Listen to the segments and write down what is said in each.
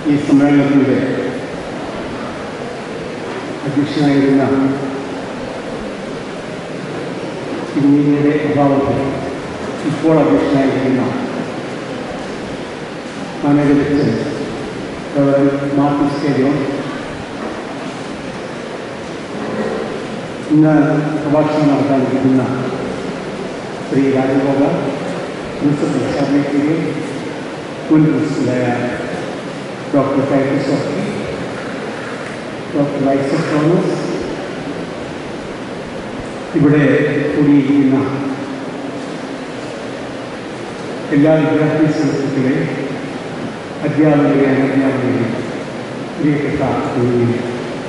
ഈ സമ്മേളനത്തിൻ്റെ അധ്യക്ഷനായിരുന്ന ഇന്ത്യയുടെ അഭാവത്തിൽ ഇപ്പോൾ അധ്യക്ഷനായിരിക്കുന്ന മാനേജ് മാർട്ടിൻ സ്റ്റേഡിയം ഇന്ന് പ്രഭാഷണം നടത്താനിരിക്കുന്ന ശ്രീ രാജഗോപാൽ പ്രിൻസിപ്പൽ ശർമ്മയ്ക്ക് മുൻ പ്രിൻസിപ്പലായ ഡോക്ടർ ടൈറ്റസ് ഓഫി ഡോക്ടർ വൈസഫ് തോമസ് ഇവിടെ കൂടിയിരിക്കുന്ന എല്ലാ വിദ്യാർത്ഥി സുഹൃത്തുക്കളെ അധ്യാപകരെ അനധ്യാപകരെ പ്രിയപ്പെട്ട കുഞ്ഞിനെ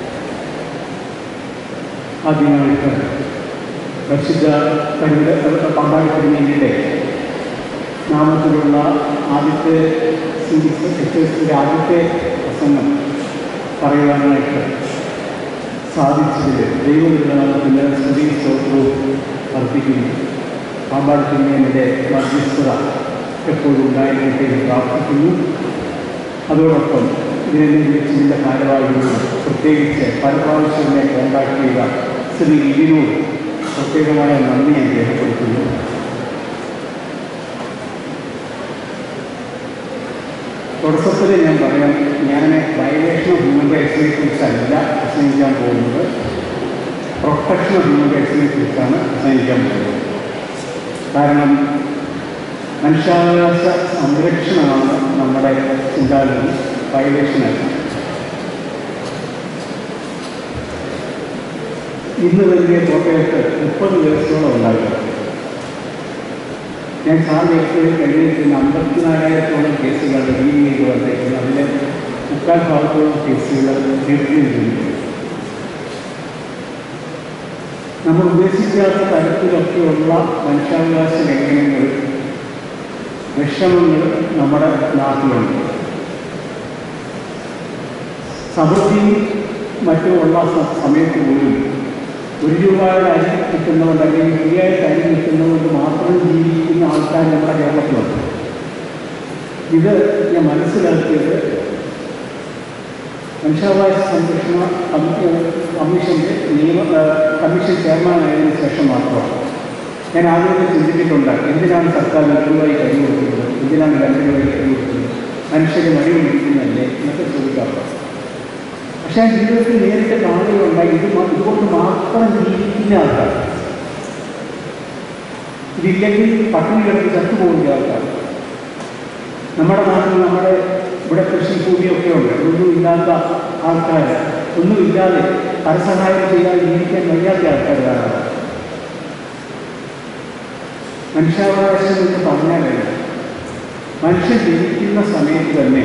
ആദ്യമായിട്ട് പരിശുദ്ധ പരിമിത പങ്കാളി തിരുമേനിയുടെ നാമത്തിലുള്ള ആദ്യത്തെ സിൻഡിക്കേഴ്സിൻ്റെ ആദ്യത്തെ പ്രസംഗം പറയുവാനായിട്ട് സാധിച്ചതിൽ ദൈവനിർമ്മാണത്തിന് സ്തുതി സ്തോത്രവും അർപ്പിക്കുന്നു പാമ്പാട് തിരുമേനിയുടെ മധ്യസ്ഥത എപ്പോഴും ഉണ്ടായിരിക്കട്ടെ എന്ന് പ്രാർത്ഥിക്കുന്നു അതോടൊപ്പം ഇതിനെ വിളിച്ചതിൻ്റെ ഭാരവാഹികളും പ്രത്യേകിച്ച് പല പ്രാവശ്യം എന്നെ കോണ്ടാക്ട് ചെയ്ത ശ്രീ ഇതിനോട് പ്രത്യേകമായ നന്ദി ഞാൻ രേഖപ്പെടുത്തുന്നു തുടക്കത്തിൽ ഞാൻ പറയാം ഞാൻ വയലേഷൻ ഓഫ് ഹ്യൂമൻ റൈറ്റ്സിനെ കുറിച്ചല്ല പ്രസംഗിക്കാൻ പോകുന്നത് പ്രൊട്ടക്ഷൻ ഓഫ് ഹ്യൂമൻ റൈറ്റ്സിനെ കുറിച്ചാണ് പ്രസംഗിക്കാൻ പോകുന്നത് കാരണം മനുഷ്യാവകാശ സംരക്ഷണമാണ് നമ്മുടെ ചിന്താഗതി വയലേഷനല്ല ഇന്ന് തന്നെ കോട്ടയത്ത് മുപ്പത് ദിവസത്തോളം ഉണ്ടായിരുന്നു ഞാൻ സാറിന് എപ്പോഴും കഴിഞ്ഞിരിക്കുന്ന അമ്പത്തിനാലായിരത്തോളം കേസുകൾ റിവ്യൂ ചെയ്ത് വന്നേക്കുന്നത് അതിൽ മുക്കാൽ ഭാഗത്തോളം കേസുകൾ തീർത്തിയിട്ടുണ്ട് നമ്മൾ ഉദ്ദേശിക്കാത്ത തരത്തിലൊക്കെയുള്ള മനുഷ്യാവകാശ ലംഘനങ്ങൾ വിഷമങ്ങൾ നമ്മുടെ നാട്ടിലുണ്ട് സമൃദ്ധി മറ്റുമുള്ള സമയത്ത് പോലും ഒരു രൂപയുടെ അരി കിട്ടുന്നതുകൊണ്ട് അല്ലെങ്കിൽ ഫ്രീയായിട്ട് അരി കിട്ടുന്നതുകൊണ്ട് മാത്രം ജീവിക്കുന്ന ആൾക്കാർ നമ്മുടെ കേരളത്തിലുണ്ട് ഇത് ഞാൻ മനസ്സിലാക്കിയത് മനുഷ്യാവകാശ സംരക്ഷണ കമ്മീഷൻ്റെ നിയമ കമ്മീഷൻ ചെയർമാനായതിനു ശേഷം മാത്രമാണ് ഞാൻ ആദ്യമൊക്കെ ചിന്തിച്ചിട്ടുണ്ട് എന്തിനാണ് സർക്കാർ ഒരു രൂപയായി കൈ കൊടുക്കുന്നത് എന്തിനാണ് രണ്ട് രൂപയായി കൈ കൊടുക്കുന്നത് മനുഷ്യരെ മടി പിടിക്കുന്നതല്ലേ എന്നൊക്കെ ചോദിക്കാറുണ്ട് പക്ഷേ ജീവിതത്തിൽ നേരിട്ട് കാണുകയുണ്ടായി ഇത് ഇതുകൊണ്ട് മാത്രം ജീവിക്കുന്ന ആൾക്കാർ ഇതില്ലെങ്കിൽ പട്ടിണി കിടന്ന് ചത്തുപോകുന്ന ആൾക്കാർ നമ്മുടെ നാട്ടിൽ നമ്മുടെ ഇവിടെ കൃഷി ഭൂമിയൊക്കെ ഉണ്ട് ഒന്നുമില്ലാത്ത ആൾക്കാർ ഒന്നുമില്ലാതെ പരസഹായം ചെയ്യാതെ ജീവിക്കാൻ വയ്യാത്ത ആൾക്കാരാണ് മനുഷ്യാവകാശം എന്ന് പറഞ്ഞാൽ മനുഷ്യൻ ജനിക്കുന്ന സമയത്ത് തന്നെ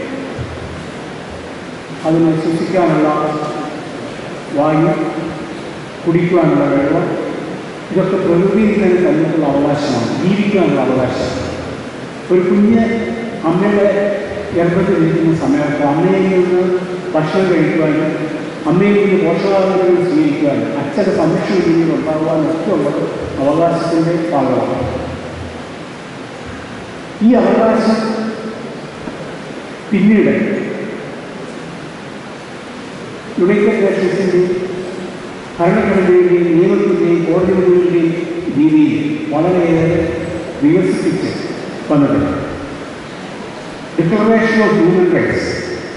അതിനെ ശ്വസിക്കാനുള്ള വായു കുടിക്കുവാനുള്ള വെള്ളം ഇതൊക്കെ പ്രകൃതിയിൽ തന്നെ തന്നിട്ടുള്ള അവകാശമാണ് ജീവിക്കാനുള്ള അവകാശം ഒരു കുഞ്ഞ് അമ്മയുടെ ഗർഭത്തിലിരിക്കുന്ന സമയത്ത് അമ്മയിൽ നിന്ന് ഭക്ഷണം കഴിക്കുവാനും അമ്മയിൽ നിന്ന് പോഷകാഹാരങ്ങൾ സ്വീകരിക്കുവാനും അച്ഛൻ്റെ സംരക്ഷണ രീതിയിൽ ഉണ്ടാകുവാനും ഒക്കെ ഉള്ളത് അവകാശത്തിൻ്റെ ഭാഗമാണ് ഈ അവകാശം പിന്നീട് യുണൈറ്റഡ് നേഷൻസിൻ്റെയും ഭരണഘടനയുടെയും നിയമത്തിൻ്റെയും കോടതികളുടെയും രീതിയിൽ വളരെയേറെ വികസിപ്പിച്ച് വന്നത് declaration of human rights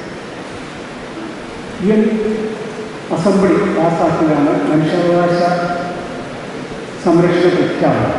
U N assembly പാസാക്കിയതാണ് മനുഷ്യാവകാശ സംരക്ഷണ പ്രഖ്യാപനം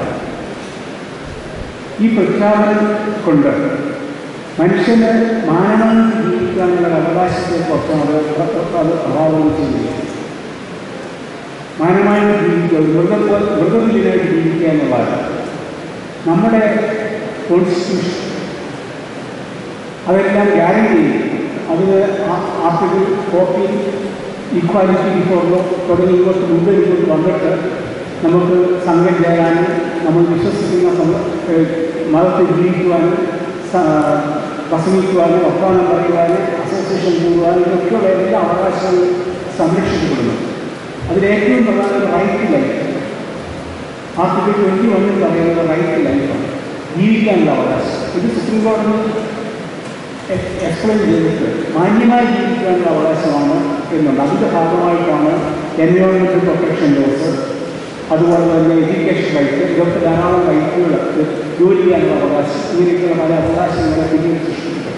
ഈ പ്രഖ്യാപനം കൊണ്ട് മനുഷ്യന് മാനമായി ജീവിക്കാനുള്ള അവകാശത്തെ കുറിച്ചാണ് അത് പ്രഭാവം ചെയ്യുന്നത് മാനമായി ജീവിക്കുക മൃഗ മൃഗതുല്യനായിട്ട് ജീവിക്കുക എന്നുള്ളതാണ് നമ്മുടെ കോൺസ്റ്റിറ്റ്യൂഷൻ അതെല്ലാം ഗ്യാരണ്ടി ചെയ്യും അതിന് article forty equality before law തുടങ്ങി ഇങ്ങോട്ട് മുമ്പ് ഇങ്ങോട്ട് വന്നിട്ട് നമുക്ക് സംഘം ചേരാനും നമ്മൾ വിശ്വസിക്കുന്ന മതത്തിൽ ജീവിക്കുവാനും പ്രസംഗിക്കുവാനും ഒപ്പാനം പറയുവാനും അസോസിയേഷൻ കൂടുവാനും ഇതൊക്കെയുള്ള എല്ലാ അവകാശങ്ങളും സംരക്ഷിക്കപ്പെടുന്നു അതിലേറ്റവും പ്രധാന റൈറ്റ് ലൈഫ് ആർട്ടിക്കിൾ ട്വൻറ്റി വണ്ണിൽ പറയുന്നത് റൈറ്റ് ലൈഫാണ് ജീവിക്കാനുള്ള അവകാശം ഇത് സുപ്രീം കോടതി എക്സ്പ്ലെയിൻ ചെയ്തിട്ട് മാന്യമായി ജീവിക്കാനുള്ള അവകാശമാണ് എന്നുണ്ട് അതിൻ്റെ ഭാഗമായിട്ടാണ് എൻവയോൺമെൻറ്റൽ പ്രൊട്ടക്ഷൻ ലോസ് അതുപോലെ തന്നെ എഡ്യൂക്കേഷൻ റൈറ്റ് ഇതൊക്കെ ധാരാളം റൈറ്റുകൾ ജോലി ചെയ്യാനുള്ള അവകാശം ഇങ്ങനെയൊക്കെയുള്ള പല അവകാശങ്ങളെ പിന്നീട് സൃഷ്ടിക്കപ്പെട്ടു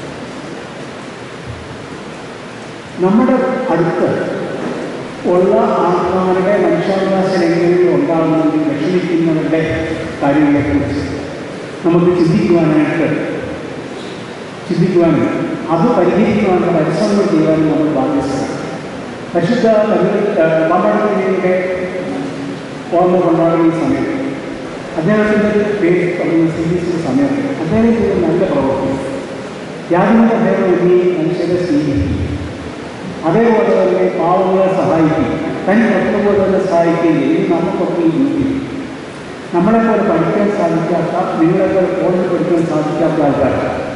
നമ്മുടെ അടുത്ത് ഉള്ള ആൾക്കാരുടെ മനുഷ്യാവകാശ ലംഘനങ്ങൾ ഉണ്ടാകുന്നതിൽ വിഷമിക്കുന്നവരുടെ കാര്യങ്ങളെക്കുറിച്ച് നമുക്ക് ചിന്തിക്കുവാനായിട്ട് ചിന്തിക്കുവാനും അത് പരിഹരിക്കുവാനുള്ള പരിശ്രമങ്ങൾ ചെയ്യാനും നമ്മൾ ബാധ്യസ്ഥരാണ് പരിശുദ്ധ പമ്പടത്തിൻ്റെ ഓർമ്മ കൊണ്ടാടുന്ന ഈ സമയത്ത് അദ്ദേഹത്തിൻ്റെ പേര് പറയുന്ന സീരീസിൻ്റെ സമയത്ത് അദ്ദേഹം ചെയ്ത നല്ല പ്രവർത്തനം യാതൊരു ഭേദമന്യേ മനുഷ്യരെ സ്നേഹിക്കും അതേപോലെ തന്നെ പാവങ്ങളെ സഹായിക്കും തനി മറ്റുപോലെ തന്നെ സഹായിക്കുകയും ചെയ്യും നമുക്കൊക്കെ ഈ നീതി നമ്മളെപ്പോലെ പഠിക്കാൻ സാധിക്കാത്ത നിങ്ങളെപ്പോലെ ഫോണിൽ പഠിക്കാൻ സാധിക്കാത്ത ആൾക്കാർ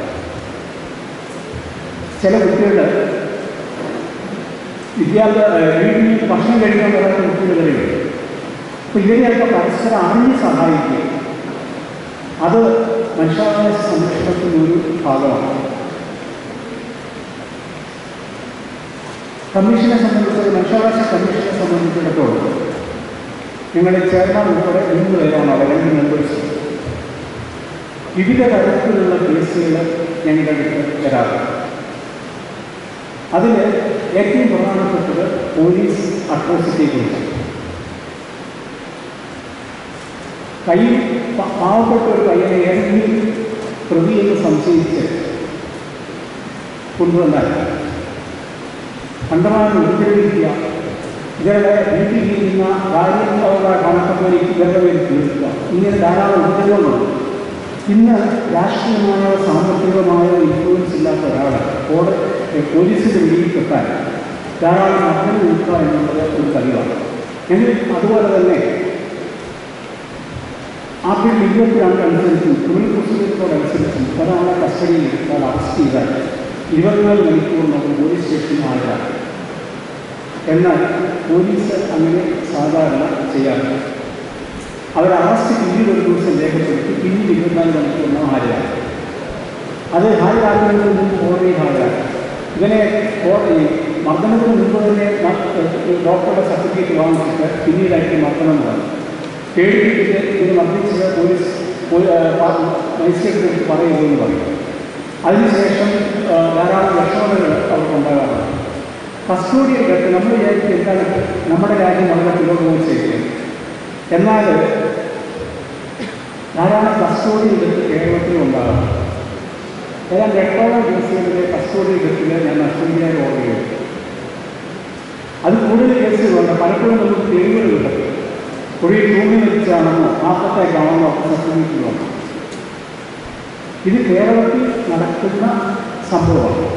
ചില കുട്ടികൾ വിദ്യാഭ്യാസ വീട്ടിൽ നിന്ന് ഭക്ഷണം കഴിക്കാൻ പറ്റാത്ത കുട്ടികൾ വരെയുണ്ട് അപ്പോൾ ഇവരെയൊക്കെ പരസ്പരം അറിഞ്ഞ് സഹായിക്കുക അത് മനുഷ്യാവകാശ സംരക്ഷണത്തിൻ്റെ ഒരു ഭാഗമാണ് കമ്മീഷനെ സംബന്ധിച്ച് മനുഷ്യാവകാശ കമ്മീഷനെ സംബന്ധിച്ചിടത്തോളം ഞങ്ങളുടെ ചെയർമാൻ ഉൾപ്പെടെ മൂന്ന് പേരാണ് അവിടെ രണ്ട് മെമ്പേഴ്സ് വിവിധ തരത്തിലുള്ള കേസുകൾ ഞങ്ങളുടെ അടുത്ത് വരാറുണ്ട് അതിൽ ഏറ്റവും പ്രധാനപ്പെട്ടത് പോലീസ് അട്രോസിറ്റിയെ കുറിച്ചാണ് കൈ പ- പാവപ്പെട്ട ഒരു പയ്യനെ ഏതെങ്കിലും പ്രതിയെന്ന് സംശയിച്ച് കൊണ്ടുവന്നാൽ കണ്ടമാനം ഉപദ്രവിക്കുക ഇവരുടെ വീട്ടിൽ ഇരിക്കുന്ന കാര്യങ്ങളുടെ കണക്കപ്പടി ഇവരുടെ പേര് തീർക്കുക ഇങ്ങനെ ധാരാളം ഉപദ്രവങ്ങളുണ്ട് ഇന്ന് രാഷ്ട്രീയമായോ സാമ്പത്തികമായോ ഇൻഫ്ലുവൻസ് ഇല്ലാത്ത ഒരാളെ കോടതി പോലീസിൻ്റെ പിടിയിൽപ്പെട്ടാൽ ധാരാളം മർദ്ദനം നിൽക്കുക എന്നുള്ളത് ഒരു കഴിവാണ് എങ്കിൽ അതുപോലെ തന്നെ ആർട്ടിക്കിൾ ഇരുപത്തിരണ്ട് അനുസരിച്ച് ക്രിമിനൽ പ്രൊസീജിയറിനോടനുസരിച്ച് ഒരാളെ കസ്റ്റഡിയിൽ എടുത്താൽ അറസ്റ്റ് ചെയ്താൽ ഇരുപത്തിനാല് മണിക്കൂറിനകം പോലീസ് സ്റ്റേഷനിൽ ഹാജരാക്കും എന്നാൽ പോലീസ് അങ്ങനെ സാധാരണ ചെയ്യാറില്ല അവർ അറസ്റ്റ് പിന്നീട് ഒരു ദിവസം രേഖപ്പെടുത്തി പിന്നീട് ഇരുപത്തിനാല് മണിക്കൂറിനകം ഹാജരാക്കും അത് ഹാജരാക്കുന്നതിന് മുമ്പ് കോടതി ഹാജരാക്കും ഇവനെ കോടതി മർദ്ദനത്തിന് മുമ്പ് തന്നെ മ- ഡോക്ടറുടെ സർട്ടിഫിക്കറ്റ് വാങ്ങിച്ചിട്ട് പിന്നീടായിരിക്കും മർദ്ദനം നടന്നത് പേടിപ്പിച്ചിട്ട് ഇതിന് മർദ്ദിച്ചത് പോലീസ് മജിസ്ട്രേറ്റ് പറയുമെന്ന് പറയും അതിനുശേഷം ആ, ധാരാളം ലക്ഷണങ്ങൾ അവർക്കുണ്ടാകാറുണ്ട് കസ്റ്റോഡിയൽ ഘട്ടം നമ്മൾ വിചാരിക്കും എന്താണ് നമ്മുടെ രാജ്യം വളരെ പുരോഗമനം ചെയ്യുന്നത് എന്നാൽ ധാരാളം കസ്റ്റോഡിയൽ ഘട്ട് കേരളത്തിൽ ഉണ്ടാകാറുണ്ട് ഏതാണ്ട് എട്ടോളം കേസുകളിലെ കസ്റ്റോഡിയൽ ഘട്ടിൽ ഞാൻ നഷ്ടപരിഹാരം ഓർഡർ ചെയ്തു അത് കൂടുതൽ കേസുകളുണ്ട് പലപ്പോഴും നമുക്ക് തെളിവുകൾ കിട്ടും കുഴി തൂങ്ങി വെച്ചാണെന്നോ നാൽപ്പത്തേക്കാണെന്നോ ഒക്കെ സർട്ടിഫിക്കറ്റുകളുണ്ട് ഇത് കേരളത്തിൽ നടക്കുന്ന സംഭവമാണ്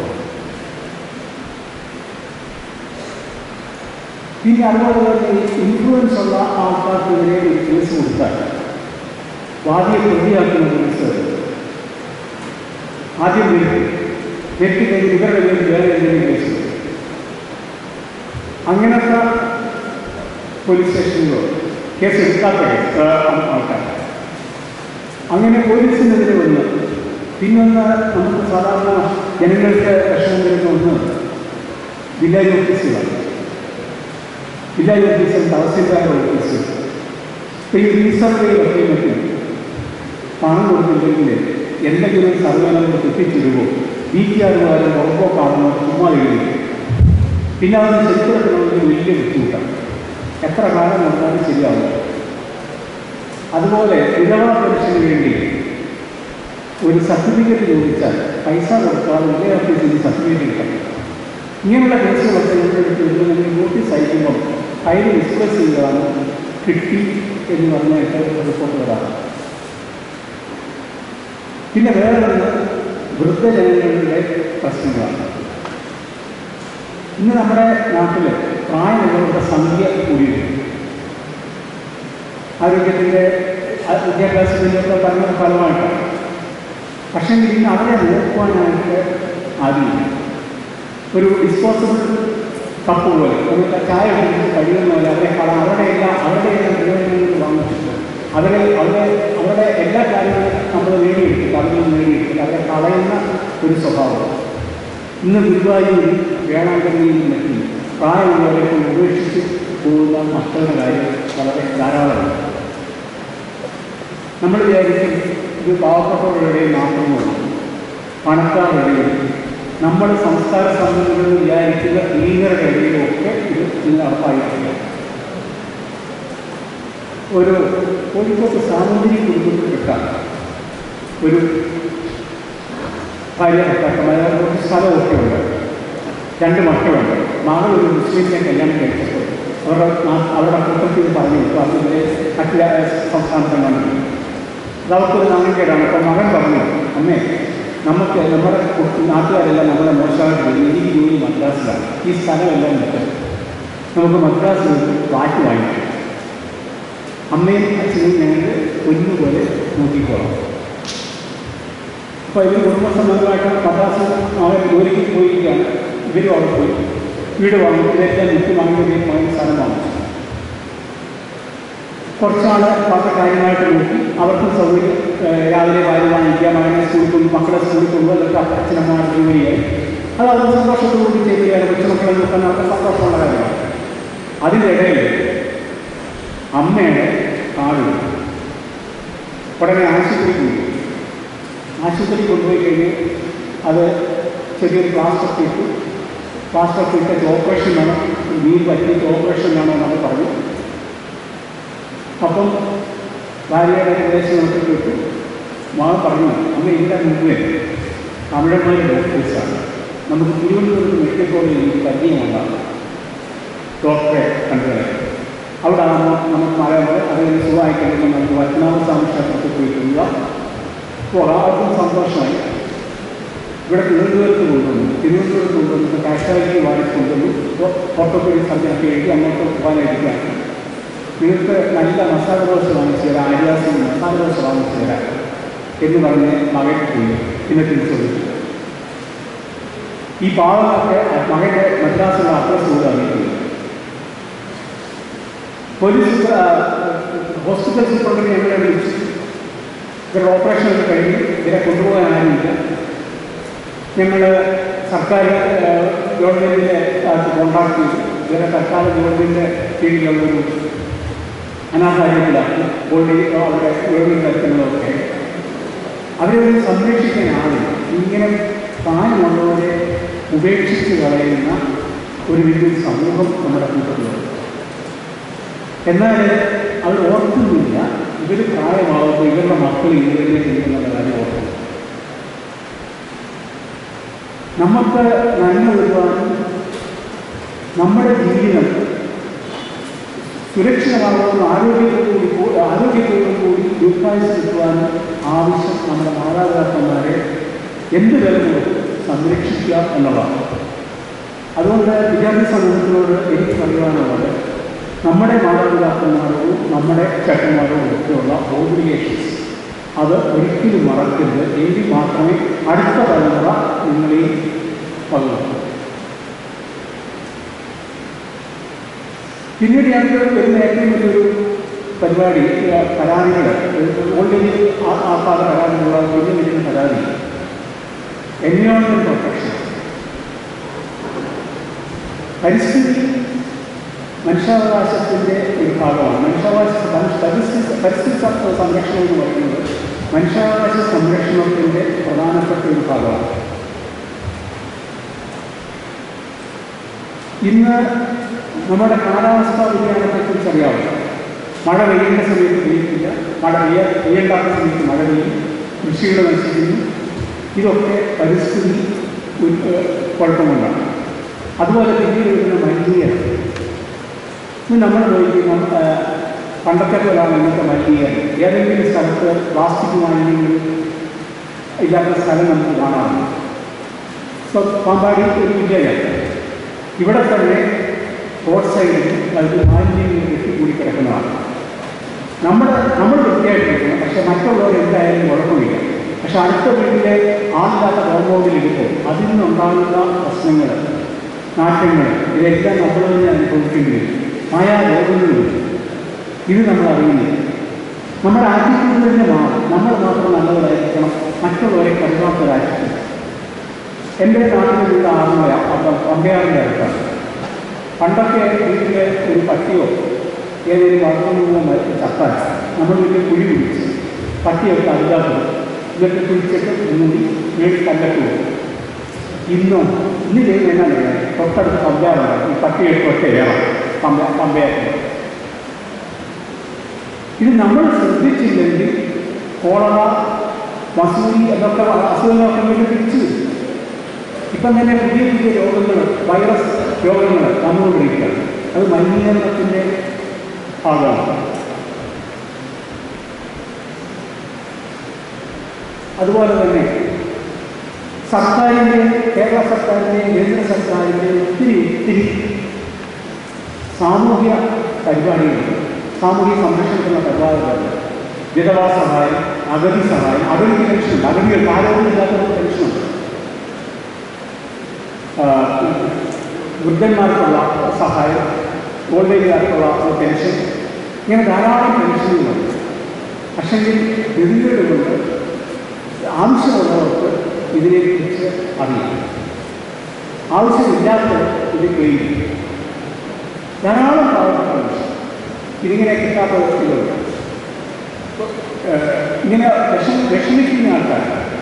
പിന്നെ അതുപോലെ തന്നെ ഇൻഫ്ലുവൻസ് ഉള്ള ആൾക്കാർക്കെതിരെ ഒരു കേസ് കൊടുത്താൽ വാദിയെ പ്രതിയാക്കുന്ന പോലീസ് ആദ്യം വരും വ്യക്തി കഴിഞ്ഞ് ഇവരുടെ പേരിൽ വേറെ എന്തെങ്കിലും കേസ് കൊടുക്കും. അങ്ങനത്തെ പോലീസ് സ്റ്റേഷനിലോ കേസ് എടുക്കാത്ത കേസ്, ആ, ആൾക്കാർ അങ്ങനെ പോലീസിനെതിരെ വന്ന് പിന്നൊന്ന് നമുക്ക് സാധാരണ ജനങ്ങൾക്ക് വിഷമം വരുന്ന ഒന്ന് വില്ലേജ് ഓഫീസുകളാണ് വില്ലേജ് ഓഫീസർ തഹസിൽദാരുടെ ഓഫീസ് ഇപ്പോൾ ഈ റീസർവേയിലൊക്കെ പറ്റും പണം കൊടുത്തില്ലെങ്കിൽ എന്തെങ്കിലും സർവേ നമുക്ക് തെറ്റിച്ചിടുമോ ബി ടി ആറുകാരും പുറമ്പോക്കാണെന്നോ ചുമ്മാ എഴുതി പിന്നെ അതിന് ചരിത്രത്തിനുള്ളത് വലിയ ബുദ്ധിമുട്ടാണ് എത്ര കാലം നടന്നാലും ശരിയാവും അതുപോലെ വിധവാ പെൻഷന് വേണ്ടി ഒരു സർട്ടിഫിക്കറ്റ് ചോദിച്ചാൽ പൈസ കൊടുക്കാതെ വില്ലേജ് ഓഫീസിൽ സർട്ടിഫിക്കറ്റ് കിട്ടണം ഇങ്ങനെയുള്ള കേസുകളൊക്കെ നമ്മുടെ അടുത്ത് വരുന്നതിന് നോട്ടീസ് അയക്കുമ്പോൾ ഫയൽ ഡിസ്പ്ലേസ് ചെയ്തതാണ് കിട്ടി എന്ന് പറഞ്ഞായിട്ട് റിപ്പോർട്ട് വരാറ് പിന്നെ വേറെ ഒന്ന് വൃദ്ധജനങ്ങളുടെ പ്രശ്നങ്ങളാണ് ഇന്ന് നമ്മുടെ നാട്ടിൽ പ്രായമുള്ളവരുടെ സംഖ്യ കൂടിയിട്ടുണ്ട് ആരോഗ്യത്തിൻ്റെ വിദ്യാഭ്യാസത്തിൻ്റെ ഒക്കെ പറഞ്ഞ ഫലമായിട്ടാണ് പക്ഷേ ഇന്ന് അവരെ നോക്കുവാനായിട്ട് ആരുമില്ല ഒരു ഡിസ്പോസിബിൾ കപ്പ് പോലെ നമുക്ക് ചായ കുടിച്ച് കഴിയുന്ന പോലെ അവരെ കള അവരുടെ എല്ലാ അവരുടെ എല്ലാ പ്രയോജനങ്ങളും വാങ്ങിച്ചിട്ട് അവരെ അവരെ അവരുടെ എല്ലാ കാര്യങ്ങളും നമ്മൾ നേടിയെടുത്തിട്ട് അവരിൽ നിന്ന് നേടിയെടുത്തിട്ട് അവരെ തടയുന്ന ഒരു സ്വഭാവം ഇന്ന് ഗുരുവായൂരിൽ വേളാങ്കണ്ണിയിൽ മറ്റും പ്രായമുള്ളവരെ കൊണ്ട് ഉപേക്ഷിച്ച് പോകുന്ന മക്കളുടെ കാര്യം വളരെ ധാരാളമാണ് നമ്മൾ വിചാരിക്കും ഇത് പാവപ്പെട്ടവരുടെ മാത്രമാണ് പണക്കാരുടെ നമ്മൾ സംസ്കാര സമ്പന്നമെന്ന് വിചാരിക്കുന്ന ലീഗറുടെ ഇടയിലും ഒക്കെ ഇത് ഇന്ന് നടപ്പായിട്ടില്ല ഒരു കോഴിക്കോട്ട് സാമൂതിരി കുടുംബത്തിൽപ്പെട്ട ഒരു ഭാര്യ ഭർത്താക്കന്മാർ കുറച്ച് സ്ഥലമൊക്കെ ഉണ്ട് രണ്ട് മക്കളുണ്ട് മകൾ ഒരു മുസ്ലിമിനെ കല്യാണം കഴിച്ചപ്പോൾ അവരുടെ നാ- അവരുടെ കുടുംബത്തിൽ നിന്ന് പറഞ്ഞു ഇപ്പോൾ അതിൻ്റെ മറ്റു രാ- സംസ്ഥാനത്ത് കണ്ടു അത് അവർക്കൊരു നാണക്കേടാണ് അപ്പോൾ മകൻ പറഞ്ഞു അമ്മേ നമുക്ക് നമ്മുടെ കു- നാട്ടുകാരെല്ലാം നമ്മളെ മോശമായിട്ട് ചെയ്യും എനിക്ക് ജോലി മദ്രാസിലാണ് ഈ സ്ഥലമെല്ലാം കിട്ടും നമുക്ക് മദ്രാസിൽ നിന്ന് വാറ്റ് വാങ്ങിക്കാം അമ്മയും അച്ഛനും ഞങ്ങൾക്ക് ഒന്നുപോലെ നോക്കിക്കോളാം അപ്പോൾ ഇവർ കുടുംബസംബന്ധമായിട്ട് മദ്രാസ് അവൻ ജോലിക്ക് പോയിരിക്കുകയാണ് ഇവരും അവിടെ പോയി വീട് വാങ്ങി ഇതെല്ലാം വിറ്റ് വാങ്ങുകയും വാങ്ങി സ്ഥലം വാങ്ങിച്ചു കുറച്ചാൾ വളരെ കാര്യമായിട്ട് നോക്കി അവർക്കും സൗകര്യം ഏഹ് രാവിലെ വാരി വാങ്ങിക്കുക മകനെ സ്കൂളിൽ കൊണ്ട് മക്കളെ സ്കൂളിൽ കൊണ്ടു അതൊക്കെ അച്ഛനമ്മമാർ ജോലിയായി അത് അവർ സന്തോഷത്തോടുകൂടി ചെയ്യുകയാണ് കൊച്ചുമക്കളെ നോക്കാൻ അവർക്ക് സന്തോഷമുള്ള കാര്യമാണ് അതിനിടയിൽ അമ്മയുടെ കാട് ഉടനെ ആശുപത്രിക്ക് പോയി ആശുപത്രി കൊണ്ടുപോയി കഴിഞ്ഞ് അത് ചെറിയൊരു പ്ലാസ്റ്റർ ഇട്ടു പ്ലാസ്റ്റർ ഇട്ട് ഓപ്പറേഷൻ വേണം നീര് പറ്റിയിട്ട് ഓപ്പറേഷൻ വേണമെന്നൊക്കെ പറഞ്ഞു അപ്പം ഭാര്യയുടെ പ്രദേശങ്ങളൊക്കെ കേട്ടു മാ പറഞ്ഞു അമ്മ ഇതിൻ്റെ മുമ്പേ തമിഴന്മാരുടെ ഡോക്ടേഴ്സാണ് നമുക്ക് തിരുവനന്തപുരത്ത് മെഡിക്കൽ കോളേജിൽ എനിക്ക് പരിചയമുണ്ടാകും ഡോക്ടറെ കണ്ടുകളെ അവിടെ ആകുമ്പോൾ നമുക്ക് മലയാളം അതിന് സുഖമായി കഴിയുമ്പോൾ നമുക്ക് പത്മനാഭസ്വാമി ക്ഷേത്രത്തിൽ പോയി കൊള്ളുക അപ്പോൾ ആർക്കും സന്തോഷമായി ഇവിടെ തിരുവനന്തപുരത്ത് കൊണ്ടുവന്നു തിരുവനന്തപുരത്ത് കൊണ്ടുവന്നിട്ട് കാഷ്വാലിറ്റി വാർഡിൽ കൊണ്ടുവന്നു ഓർത്തോപെഡിക് സർജനൊക്കെ എഴുതി അങ്ങോട്ട് പോകാനായിരിക്കുകയാണ് നിങ്ങൾക്ക് നല്ല മസാല ദോശ വാങ്ങിച്ചു തരാം ആര്യാസിന് മസാല ദോശ വാങ്ങിച്ചു തരാം എന്ന് പറഞ്ഞ് മകൻ പോയി പിന്നെ തിരിച്ചു വിളിച്ചു ഈ പാവങ്ങളൊക്കെ മകൻ്റെ മദ്രാസിലുള്ള അഡ്രസ് കൂടെ അറിയിക്കുന്നു പോലീസ് ആ, ഹോസ്പിറ്റൽ സൂപ്രണ്ടിനെ ഞങ്ങളെ വിളിച്ചു ഇവരുടെ ഓപ്പറേഷൻ ഒക്കെ കഴിഞ്ഞ് ഇവരെ കൊണ്ടുപോകാൻ ആരുമില്ല ഞങ്ങൾ സർക്കാർ ആ, ഗവൺമെൻറ്റിൻ്റെ കോൺട്രാക്ട് ചെയ്തു ഇവരെ സർക്കാർ ഗവൺമെൻറ്റിൻ്റെ കീഴിലുള്ളൊരു അനാഥാലയത്തിലാക്കി ബോഡി അവരുടെ ഗവൺമെൻറ് തരത്തിലുള്ളതൊക്കെ അവരെ ഒരു സംരക്ഷിക്കാൻ ആളില്ല ഇങ്ങനെ പ്രായമുള്ളവരെ ഉപേക്ഷിച്ച് കളയുന്ന ഒരു വലിയ സമൂഹം നമ്മുടെ കൂട്ടത്തിലുണ്ട് എന്നാൽ അവർ ഓർക്കുന്നില്ല ഇവർ പ്രായമാകുമ്പോൾ ഇവരുടെ മക്കൾ ഇവരെ ചെയ്യുന്നുള്ള കാര്യം ഓർക്കുന്നു നമുക്ക് നന്മ വരുവാനും നമ്മുടെ ജീവിതം സുരക്ഷിതമാകുന്ന ആരോഗ്യത്തോടുകൂടി കൂ- ആരോഗ്യത്തോടു കൂടി ദീർഘായുസ് കിട്ടുവാനും ആവശ്യം നമ്മുടെ മാതാപിതാക്കന്മാരെ എന്ത് വിലക്കും സംരക്ഷിക്കുക എന്നുള്ളതാണ് അതുകൊണ്ട് വിദ്യാർത്ഥി സമൂഹത്തിനോട് എനിക്ക് പറയുവാനുള്ളത് നമ്മുടെ മാതാപിതാക്കന്മാരോടും നമ്മുടെ ചേട്ടന്മാരോടും ഒക്കെയുള്ള ഓബ്ലിഗേഷൻസ് അത് ഒരിക്കലും മറക്കരുത് എങ്കിൽ മാത്രമേ അടുത്ത തലമുറ നിങ്ങളെയും പകർന്നു പിന്നീട് ഞങ്ങൾക്ക് വരുന്ന ഏറ്റവും വലിയൊരു പരിപാടി ആ, പരാതികൾ ഓൾറെഡി ആൾക്കാർ പരാതികളുള്ള വലിയ വലിയ പരാതി എൻവയോൺമെൻറ്റ് പ്രൊട്ടക്ഷൻ പരിസ്ഥിതി മനുഷ്യാവകാശത്തിൻ്റെ ഒരു ഭാഗമാണ് മനുഷ്യാവകാശ മനുഷ്യ- പരിസ്ഥിതി പരിസ്ഥിതി സ- സംരക്ഷണം എന്ന് പറയുന്നത് മനുഷ്യാവകാശ സംരക്ഷണത്തിൻ്റെ പ്രധാനപ്പെട്ട ഒരു ഭാഗമാണ് ഇന്ന് നമ്മുടെ കാലാവസ്ഥാ വ്യതിയാനത്തെക്കുറിച്ച് അറിയാമോ മഴ പെയ്യേണ്ട സമയത്ത് പെയ്യത്തില്ല മഴ പെയ്യ പെയ്യേണ്ടാത്ത സമയത്ത് മഴ പെയ്യും കൃഷികൾ നശിക്കുന്നു ഇതൊക്കെ പരിസ്ഥിതി ഒരു- ഏഹ് കുഴപ്പമുണ്ടാണ് അതുപോലെ പിന്നീട് വരുന്ന മലിനീകരണം ഇന്ന് നമ്മൾ നോക്കിക്കുമ്പോൾ പണ്ടത്തെ പോലാണ് ഇന്നത്തെ മലിനീകരണം ഏതെങ്കിലും സ്ഥലത്ത് പ്ലാസ്റ്റിക് മാലിന്യങ്ങൾ ഇല്ലാത്ത സ്ഥലം നമുക്ക് കാണാറുണ്ട് ഇപ്പോൾ പാമ്പാടി ഒരു വില്ലേജാണ് ഇവിടെ തന്നെ റോഡ് സൈഡിൽ അത് മാലിന്യങ്ങൾ കെട്ടിക്കൂടി കിടക്കുന്നതാണ് നമ്മുടെ നമ്മൾ വൃത്തിയായിട്ടിരിക്കണം പക്ഷെ മറ്റുള്ളവർ എന്തായാലും കുഴപ്പമില്ല പക്ഷെ അടുത്ത വീട്ടിലെ ആളില്ലാത്ത കോമ്പൗണ്ടിൽ ഇരിക്കും അതിൽ നിന്നുണ്ടാകുന്ന പ്രശ്നങ്ങൾ നാറ്റങ്ങൾ ഇതെല്ലാം നമ്മൾ തന്നെ അനുഭവിക്കേണ്ടി വരും മായാ രോഗങ്ങളും ഇത് നമ്മൾ അറിയുന്നില്ല നമ്മുടെ ആറ്റിറ്റ്യൂഡ് തന്നെ മാറും നമ്മൾ മാത്രം നല്ലവരായിരിക്കണം മറ്റുള്ളവരെ കരുതാത്ത രാജ്യത്ത് എൻ്റെ നാട്ടിലുള്ള ആറുമല പമ്പയാറിൻ്റെ അടുത്താണ് പണ്ടൊക്കെ വീട്ടിലെ ഒരു പട്ടിയോ ഏതെങ്കിലും വളർന്നു മരിച്ച ചത്താൽ നമ്മൾ വീട്ടിൽ കുഴി പിടിച്ച് പട്ടിയൊക്കെ അതിനകത്ത് എന്നിട്ട് കുഴിച്ചിട്ട് മൂടി മേടി കല്ലൊക്കെ പോകും ഇന്നും ഇന്ന് ചെയ്യുന്ന എന്നാ തൊട്ടടുത്ത് പമ്പയാറുണ്ട് ഈ പട്ടിയൊക്കെ ഒറ്റ ഏറാം പമ്പ പമ്പയാക്കി ഇത് നമ്മൾ ശ്രദ്ധിച്ചില്ലെങ്കിൽ കോളറ മസൂരി എന്നൊക്കെ അസുഖങ്ങളൊക്കെ വേണ്ടി തിരിച്ചു വരും ഇപ്പം തന്നെ പുതിയ പുതിയ രോഗങ്ങൾ വൈറസ് രോഗങ്ങൾ വന്നുകൊണ്ടിരിക്കുകയാണ് അത് മലിനീകരണത്തിൻ്റെ ഭാഗമാണ് അതുപോലെ തന്നെ സർക്കാരിൻ്റെ കേരള സർക്കാരിൻ്റെ കേന്ദ്ര സർക്കാരിൻ്റെ ഒത്തിരി ഒത്തിരി സാമൂഹ്യ പരിപാടികളുണ്ട് സാമൂഹ്യ സംരക്ഷണത്തിനുള്ള പരിപാടികളുണ്ട് വിധവാ സഹായം അഗതി സഹായം അഗതി പെൻഷനുണ്ട് അഗതികൾ ആരോഗ്യമില്ലാത്തവർക്ക് പെൻഷനുണ്ട് വൃദ്ധന്മാർക്കുള്ള സഹായം ഓൾഡ് ഏജുകാർക്കുള്ള പെൻഷൻ ഇങ്ങനെ ധാരാളം പെൻഷനുകളുണ്ട് പക്ഷെങ്കിൽ ഗതികേടുകൊണ്ട് ആവശ്യമുള്ളവർക്ക് ഇതിനെക്കുറിച്ച് അറിയാം ആവശ്യമില്ലാത്തവർ ഇത് കേൾക്കും ധാരാളം പാവപ്പെട്ടവർ ഇതിങ്ങനെ കിട്ടാത്ത വ്യക്തികളുണ്ട് ഇങ്ങനെ വിഷമ വിഷമിക്കുന്ന ആൾക്കാർ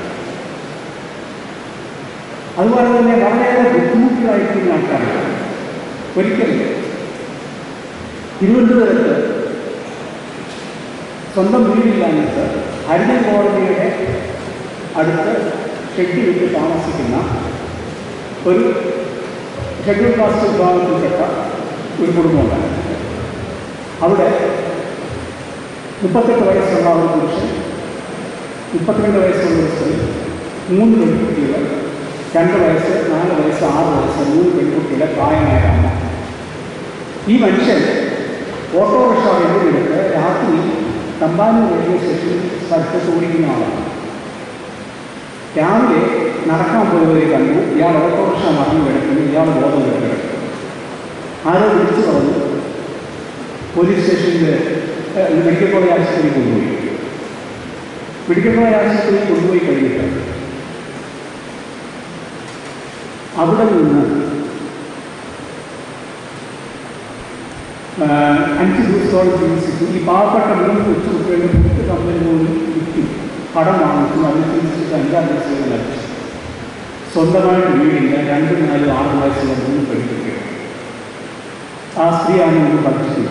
അതുപോലെ തന്നെ വളരെയേറെ ബുദ്ധിമുട്ടിലായിരിക്കുന്ന ആൾക്കാരുണ്ട് ഒരിക്കലും തിരുവനന്തപുരത്ത് സ്വന്തം വീടില്ലാഞ്ഞിട്ട് ഹരിജൻ കോടതിയുടെ അടുത്ത് ഷെഡ് വിട്ട് താമസിക്കുന്ന ഒരു ഷെഡ്യൂൾ കാസ്റ്റ് വിഭാഗത്തിൽപ്പെട്ട ഒരു കുടുംബമുണ്ടായിരുന്നു അവിടെ മുപ്പത്തെട്ട് വയസ്സുള്ള ഒരു പുരുഷൻ മുപ്പത്തിരണ്ട് വയസ്സുള്ള ഒരു സ്ത്രീ മൂന്ന് പെൺകുട്ടികൾ രണ്ട് വയസ്സ് നാല് വയസ്സ് ആറ് വയസ്സ് മൂന്ന് പെൺകുട്ടികളെ പ്രായമായ അമ്മ ഈ മനുഷ്യൻ ഓട്ടോറിക്ഷ വെല്ലുവിളിട്ട് രാത്രി തമ്പാനൂർ റെയിൽവേ സ്റ്റേഷനിൽ സ്ഥലത്ത് ഓടിക്കുന്ന ആളാണ് രാവിലെ നടക്കാൻ പോയവരെ കണ്ടു ഇയാൾ ഓട്ടോറിക്ഷ മറന്നു കിടക്കുന്നു ഇയാൾ ബോധം കിടക്കുന്നു ആരോ വിളിച്ചു പറഞ്ഞു പോലീസ് സ്റ്റേഷനിൽ മെഡിക്കൽ കോളേജ് ആശുപത്രിയിൽ കൊണ്ടുപോയി മെഡിക്കൽ കോളേജ് ആശുപത്രിയിൽ കൊണ്ടുപോയി കഴിഞ്ഞിട്ട് അവിടെ നിന്ന് അഞ്ച് ദിവസത്തോളം ചികിത്സിച്ചു ഈ പാവപ്പെട്ട മൂന്ന് കൊച്ചു കുട്ടികളുടെ മുട്ട് കമ്പനി പോലും വിൽക്കും കടം വാങ്ങിച്ചു അതിന് ചികിത്സിച്ച് അഞ്ചാറ് ദിവസം ലഭിച്ചു സ്വന്തമായിട്ട് വീടില്ല രണ്ടും നാലും ആറ് വയസ്സുള്ള മൂന്ന് പെൺകുട്ടികൾ ആ സ്ത്രീയാണ് ഒന്ന് പഠിച്ചിട്ടില്ല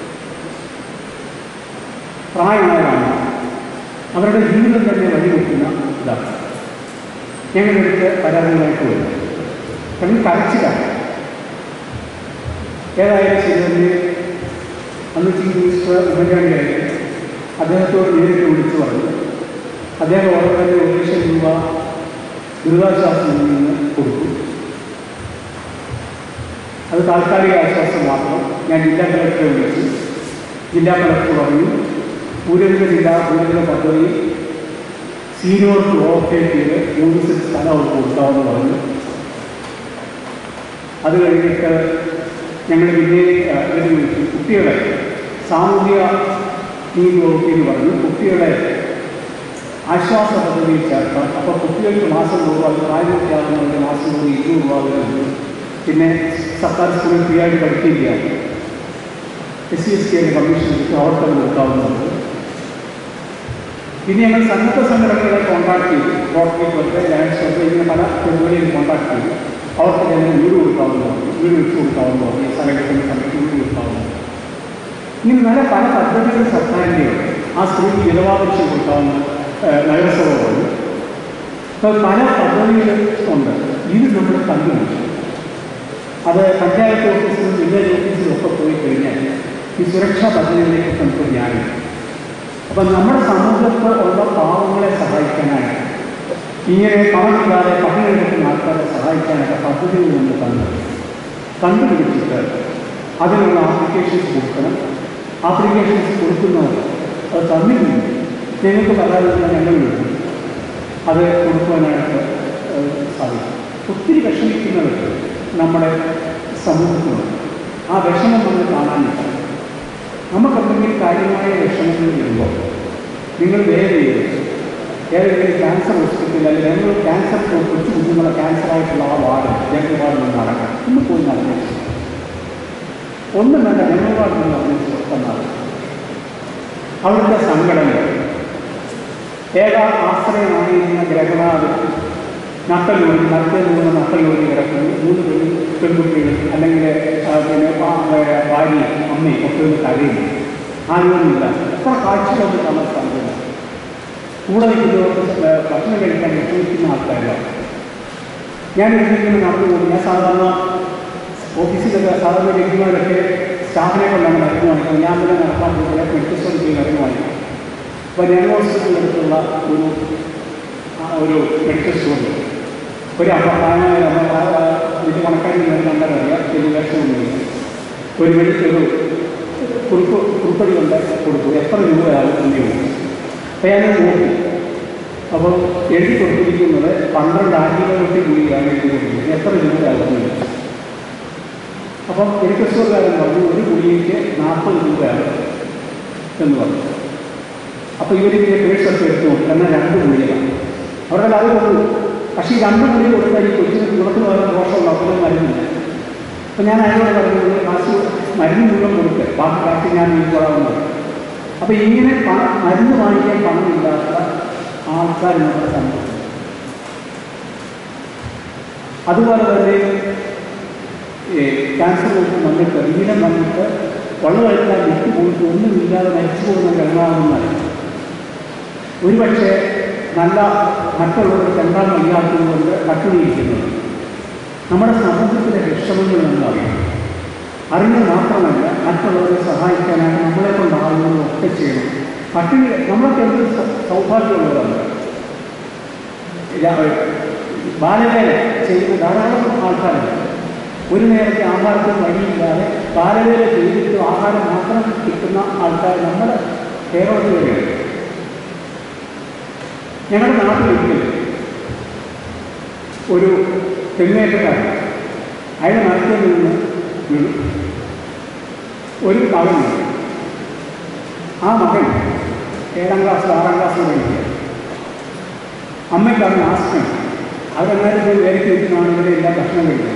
പ്രായമായതാണ് അവരുടെ ജീവിതം തന്നെ വഴിവെക്കുന്ന ഇതാണ് ഞങ്ങളെടുത്ത് പരാതികളായിട്ട് വരും കാരണം കരച്ചിലാണ് ഏതായാലും ശരി അന്ന് ചീഫ് മിനിസ്റ്റർ ഉമ്മൻചാണ്ടിയായിരുന്നു അദ്ദേഹത്തോട് നേരിട്ട് വിളിച്ചു പറഞ്ഞു അദ്ദേഹം ഉടനെ തന്നെ ഒരു ലക്ഷം രൂപ ദുരിതാശ്വാസത്തിൽ നിന്ന് കൊടുത്തു അത് താൽക്കാലിക ആശ്വാസം മാത്രം ഞാൻ ജില്ലാ കളക്ടറെ വിളിച്ചു ജില്ലാ കളക്ടർ പറഞ്ഞു പൂരവിധ ജില്ലാ പൂരവിധ പദ്ധതി സീനിയോർക്ക് ഓവർടേക്ക് ചെയ്ത് മൂന്ന് സെറ്റ് സ്ഥലം അവർക്ക് കൊടുക്കാമെന്ന് പറഞ്ഞു അത് കഴിഞ്ഞിട്ട് ഞങ്ങൾ പിന്നെ ഇതിന് വിളിച്ചു കുട്ടികളെ സാമൂഹിക നീതി വകുപ്പ് എന്ന് പറഞ്ഞു കുട്ടികളെ ആശ്വാസ പദ്ധതിയിൽ ചേർക്കാം അപ്പോൾ കുട്ടികൾക്ക് മാസം നൂറ് അത് പ്രായപൂർത്തിയാകുന്നവരുടെ മാസം നൂറ് ഇരുന്നൂറ് രൂപ വരുന്നു പിന്നെ സർക്കാർ സ്കൂളിൽ ഫ്രീ ആയിട്ട് പഠിക്കുകയാണ് എസ് സി എസ് ടി എൻ്റെ കമ്മീഷൻ വെച്ച് അവർക്കത് കൊടുക്കാവുന്നതാണ് പിന്നെ ഞങ്ങൾ സന്നദ്ധ സംഘടനകളെ കോൺടാക്ട് ചെയ്തു റോട്ടറി ക്ലബ്ബ് ലയൺസ് ക്ലബ്ബ് ഇങ്ങനെ പല ക്ലബ്ബുകളെയും കോൺടാക്ട് ചെയ്തു അവർക്ക് തന്നെ വീട് കൊടുക്കാവുന്നതാണ് വീട് വെച്ച് കൊടുക്കാവുന്നതാണ് സ്ഥലം കിട്ടുന്ന സമയത്ത് വീട് കൊടുക്കാവുന്നതാണ് ഇങ്ങനെ നല്ല പല പദ്ധതികൾ സർക്കാരിൻ്റെ ആ സ്ത്രീക്ക് വിധവാപക്ഷം കൊടുക്കാവുന്ന നഗരസഭകളുണ്ട് അപ്പോൾ പല പദ്ധതികൾ ഉണ്ട് ഇത് നമ്മൾ കണ്ടുപിടിച്ചു അത് പഞ്ചായത്ത് ഓഫീസിലും വില്ലേജ് ഓഫീസിലും ഒക്കെ പോയി കഴിഞ്ഞാൽ ഈ സുരക്ഷാ പദ്ധതികളിലേക്ക് നമുക്ക് ജ്ഞാനം അപ്പം നമ്മുടെ സമൂഹത്ത് ഉള്ള പാവങ്ങളെ സഹായിക്കാനായിട്ട് ഇങ്ങനെ പണമില്ലാതെ പണിയെടുക്കുന്ന ആൾക്കാരെ സഹായിക്കാനൊക്കെ പദ്ധതികൾ നമ്മൾ കണ്ടു കണ്ടുപിടിച്ചിട്ട് അതിനുള്ള ആപ്ലിക്കേഷൻസ് കൊടുക്കണം ആപ്ലിക്കേഷൻസ് കൊടുക്കുന്നവർ അത് തന്നിട്ടുണ്ട് ഞങ്ങൾക്ക് പരാതികൾ ഞങ്ങൾ വിളിക്കും അത് കൊടുക്കുവാനായിട്ട് സാധിക്കും ഒത്തിരി വിഷമിക്കുന്നവർക്ക് നമ്മുടെ സമൂഹത്തിലുണ്ട് ആ വിഷമം നമ്മൾ കാണാനില്ല നമുക്കെന്തെങ്കിലും കാര്യമായ വിഷമങ്ങൾ വരുമ്പോൾ നിങ്ങൾ വേറെ ചെയ്ത് ഏതെങ്കിലും ക്യാൻസർ ഹോസ്പിറ്റലിൽ അല്ലെങ്കിൽ ഞങ്ങൾ ക്യാൻസർ കൊച്ചു കുഞ്ഞുങ്ങളെ ക്യാൻസറായിട്ടുള്ള ആ വാർഡ് ജനറൽ വാർഡിൽ നിന്ന് നടക്കണം ഒന്ന് പോയി നടന്നു ഒന്നും വേണ്ട ജനറൽ വാർഡിൽ നിന്ന് നടന്നു സ്വസ്ഥമാണ് അവിടുത്തെ സംഘടനകൾ ഏക ആശ്രയമായിരുന്ന ഗ്രഹനാഥ് നട്ടലൂരി നട്ടലൂരി നട്ടലൂരി കിടക്കുന്നു മൂന്ന് പെൺ പെൺകുട്ടികൾ അല്ലെങ്കിൽ ആ, പിന്നെ ആ, ആ, ഭാര്യ അമ്മയും ഒക്കെ ഒന്ന് കരയുന്നു ആരുമൊന്നുമില്ല എത്ര കാഴ്ചകളൊന്നും കാണാൻ സാധ്യത കൂടെ നിൽക്കുന്നവർക്ക് ഏ, ഭക്ഷണം കഴിക്കാൻ വിഷമിക്കുന്ന ആൾക്കാരിലാണ് ഞാൻ എഴുതിക്കുന്ന നടന്നു പോകും ഞാൻ സാധാരണ ഓഫീസിലൊക്കെ സാധാരണ ഇരിക്കുന്നവരൊക്കെ സ്റ്റാഫിനെ കൊണ്ടാണ് മരുന്ന് വാങ്ങിക്കുന്നത് ഞാൻ പിന്നെ നടക്കാൻ പോകുന്നത് മെഡിക്കൽ സ്റ്റോറിൽ പോയി മരുന്ന് വാങ്ങിക്കും അപ്പോൾ ഞാൻ ഹോസ്പിറ്റലിൻ്റെ അടുത്തുള്ള ഒരു ആ, ഒരു മെഡിക്കൽ സ്റ്റോറിൽ ഒരു അമ്മ ഇത് കണക്കാക്കി മരുന്ന് കണ്ടാൽ അറിയാം വലിയ വിഷമൊന്നുമില്ല ഒരു മെഡിക്കൽ ഒരു കുറിപ്പ് കുറിപ്പടി കൊണ്ട് കൊടുത്തു എത്ര രൂപയാകും എന്നേ ഉള്ളൂ അപ്പോൾ ഞാനത് നോക്കി അപ്പോൾ എഴുതി കൊടുത്തിരിക്കുന്നത് പന്ത്രണ്ട് ആന്റിബയോട്ടിക് ഗുളികയാണ് എഴുതി കൊടുത്തിരിക്കുന്നത് എത്ര രൂപയാകും എന്ന് ചോദിച്ചു. അപ്പം മെഡിക്കൽ സ്റ്റോറുകാരൻ പറഞ്ഞു ഒരു ഗുളികയ്ക്ക് നാൽപ്പത് രൂപയാണ് എന്ന് പറഞ്ഞു അപ്പോൾ ഇവർ ഇതിൻ്റെ പേഴ്സൊക്കെ എടുത്തു നോക്കി എന്നാൽ രണ്ട് ഗുളികയാണ് അവരുടെ അത് കൊടുത്തു പക്ഷേ ഈ രണ്ട് ഗുളിക കൊടുത്താൽ ഈ കൊച്ചിന് ഗുണത്തിന് വേറെ ദോഷമുള്ള അപ്പോൾ മരുന്നില്ല അപ്പോൾ ഞാൻ അയാളോട് പറഞ്ഞത് കാശ് മരുന്ന് മുഴുവൻ കൊടുക്കുക ബാക്കി കാശ് ഞാൻ വീട്ടിലാവുന്നത് അപ്പോൾ ഇങ്ങനെ പണം മരുന്ന് വാങ്ങിക്കാൻ പണമില്ലാത്ത ആൾക്കാർ നമ്മുടെ സമൂഹത്തിൽ അതുപോലെ തന്നെ ഈ ക്യാൻസർ രോഗം വന്നിട്ട് വീരം വന്നിട്ട് വെള്ളമെടുക്കാൻ വിട്ടു പോയിട്ട് ഒന്നുമില്ലാതെ മരിച്ചു പോകുന്ന ഗണനാകുന്നതാണ് ഒരുപക്ഷെ നല്ല മറ്റുള്ളവർ കണ്ടാൽ വയ്യാത്തത് കൊണ്ട് പട്ടിണിയിരിക്കുന്നത് നമ്മുടെ സമൂഹത്തിലെ വിഷമങ്ങൾ നമ്മളറിയാം അറിഞ്ഞ് മാത്രമല്ല മറ്റുള്ളവരെ സഹായിക്കാനായിട്ട് നമ്മളെ കൊണ്ടാകുന്നതൊക്കെ ചെയ്യണം പട്ടിണി നമ്മളൊക്കെ എന്ത് സ- സൗഭാഗ്യമുള്ളതാണ് രാ- ബാലവേല ചെയ്യുന്ന ധാരാളം ആൾക്കാരുണ്ട് ഒരു നേരത്തെ ആഹാരത്തിന് വഴിയില്ലാതെ ബാലവേല ചെയ്തിട്ട് ആഹാരം മാത്രം കിട്ടുന്ന ആൾക്കാർ നമ്മുടെ കേരളത്തിൽ വരെയുണ്ട് ഞങ്ങളുടെ നാട്ടിലൊരിക്കൽ ഒരു തെങ്ങേറ്റക്കാരൻ അയാൾ നാട്ടിൽ നിന്ന് വീണു ഒരു മകനുണ്ട് ആ മകൻ ഏഴാം ക്ലാസ് ആറാം ക്ലാസ് പഠിക്കുക അമ്മയ്ക്ക് അവൻ ആസ്മ അവരെല്ലാവരും പോയി വേലയ്ക്ക് വെച്ചിട്ടാണ് ഇവിടെ എല്ലാം ഭക്ഷണം കഴിക്കുന്നത്